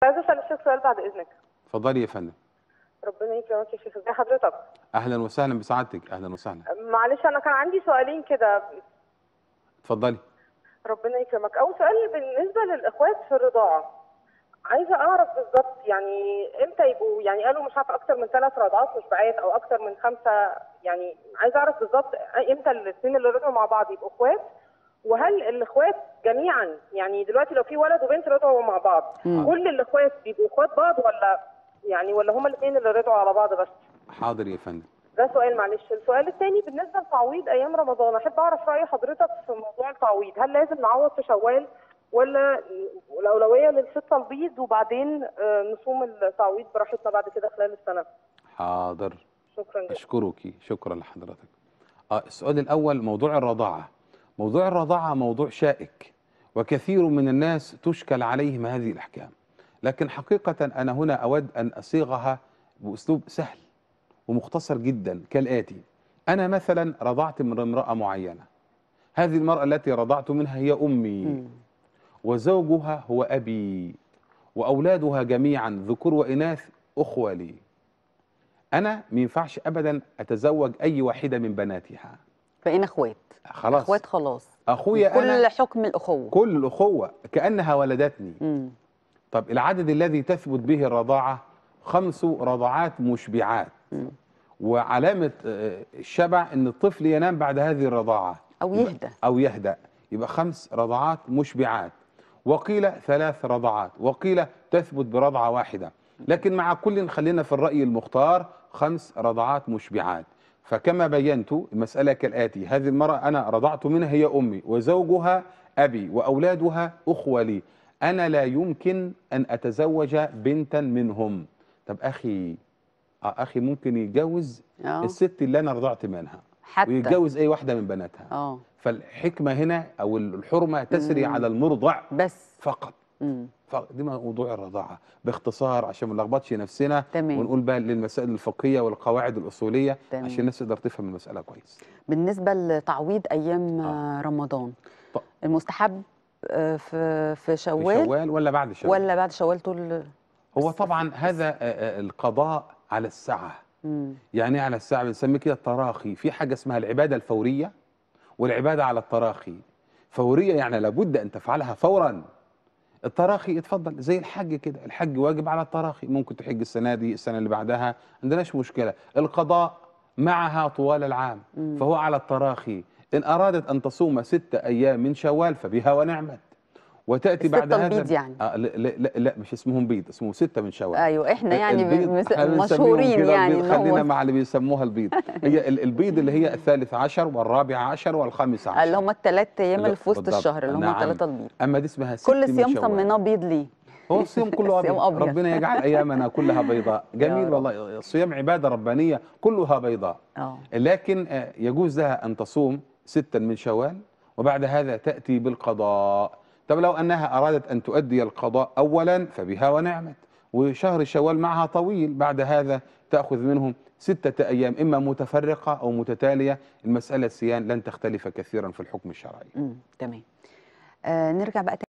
عايزه اسال الشيخ سؤال بعد اذنك اتفضلي يا فندم ربنا يكرمك يا شيخ ازي حضرتك اهلا وسهلا بسعادتك اهلا وسهلا معلش انا كان عندي سؤالين كده اتفضلي ربنا يكرمك اول سؤال بالنسبه للاخوات في الرضاعه عايزه اعرف بالظبط يعني امتى يبقوا يعني قالوا مش عارفه اكتر من ثلاث رضعات مشبعات او اكتر من خمسه يعني عايزه اعرف بالظبط امتى الاثنين اللي رضعوا مع بعض يبقوا اخوات وهل الاخوات جميعا يعني دلوقتي لو في ولد وبنت رضعوا مع بعض مم. كل الاخوات بيبقوا اخوات بعض ولا يعني ولا هما الاثنين اللي رضعوا على بعض بس حاضر يا فندم ده سؤال معلش السؤال الثاني بالنسبه لتعويض ايام رمضان احب اعرف راي حضرتك في موضوع التعويض هل لازم نعوض في شوال ولا الاولويه للسته البيض وبعدين آه، نصوم التعويض براحتنا بعد كده خلال السنه حاضر شكرا جدا اشكرك شكرا لحضرتك اه السؤال الاول موضوع الرضاعه موضوع الرضاعه موضوع شائك وكثير من الناس تشكل عليهم هذه الاحكام لكن حقيقه انا هنا اود ان اصيغها باسلوب سهل ومختصر جدا كالاتي انا مثلا رضعت من امراه معينه هذه المراه التي رضعت منها هي امي مم. وزوجها هو أبي وأولادها جميعا ذكور وإناث أخوة لي أنا ما ينفعش أبدا أتزوج أي واحدة من بناتها بقينا اخوات خلاص اخوات خلاص أخويا كل أنا حكم الاخوه كل الأخوة كأنها ولدتني مم. طب العدد الذي تثبت به الرضاعة خمس رضعات مشبعات مم. وعلامة آه، الشبع أن الطفل ينام بعد هذه الرضاعة او يبقى- يهدى أو يهدأ يبقى خمس رضعات مشبعات وقيل ثلاث رضعات وقيل تثبت برضعة واحدة لكن مع كل خلينا في الرأي المختار خمس رضعات مشبعات فكما بينت المسألة كالآتي هذه المرأة أنا رضعت منها هي أمي وزوجها أبي وأولادها أخوة لي أنا لا يمكن أن أتزوج بنتا منهم طب أخي آه أخي ممكن يتجوز اه الست اللي أنا رضعت منها حتى ويتجوز أي واحدة من بناتها اه فالحكمة هنا أو الحرمة تسري مم. على المرضع بس فقط مم. فقط دي موضوع الرضاعة باختصار عشان ما نلخبطش نفسنا تمام. ونقول بقى للمسائل الفقهية والقواعد الأصولية تمام. عشان الناس تقدر تفهم المسألة كويس بالنسبه لتعويض ايام آه. آه. رمضان طب. المستحب آه، في في في شوال شوال ولا بعد شوال ولا بعد شوال طول هو طبعا هذا آه، آه، القضاء على الساعة مم. يعني إيه على الساعة بنسميه كده التراخي في حاجة اسمها العبادة الفورية والعبادة على التراخي فورية يعني لابد أن تفعلها فورا التراخي اتفضل زي الحج كده الحج واجب على التراخي ممكن تحج السنة دي السنة اللي بعدها ما عندناش مشكلة القضاء معها طوال العام مم. فهو على التراخي إن أرادت أن تصوم ستة أيام من شوال فبها ونعمت وتأتي بعد الستة هذا البيض يعني. آه لا, لا, لا, لا مش اسمهم بيض اسمه ستة من شوال ايوه احنا يعني البيض بمس- إحنا بنسميهم مشهورين كده يعني البيض ان خلينا هو مع اللي بيسموها البيض هي ال- البيض اللي هي الثالث عشر والرابع عشر والخامس عشر اللي هم الثلاث ايام اللي في وسط بالضبط. الشهر اللي هم نعم. الثلاثه البيض اما دي اسمها ست كل من صيام شوال. سميناه بيض ليه هو الصيام كله الصيام أبيض. أبيض. ربنا يجعل ايامنا كلها بيضاء جميل رب. والله الصيام عباده ربانيه كلها بيضاء اه لكن آه، يجوز لها ان تصوم ستا من شوال وبعد هذا تاتي بالقضاء طب لو انها ارادت ان تؤدي القضاء اولا فبها ونعمت وشهر شوال معها طويل بعد هذا تاخذ منهم ستة أيام إما متفرقة أو متتالية المسألة السيان لن تختلف كثيرا في الحكم الشرعي مم. تمام آه نرجع بقى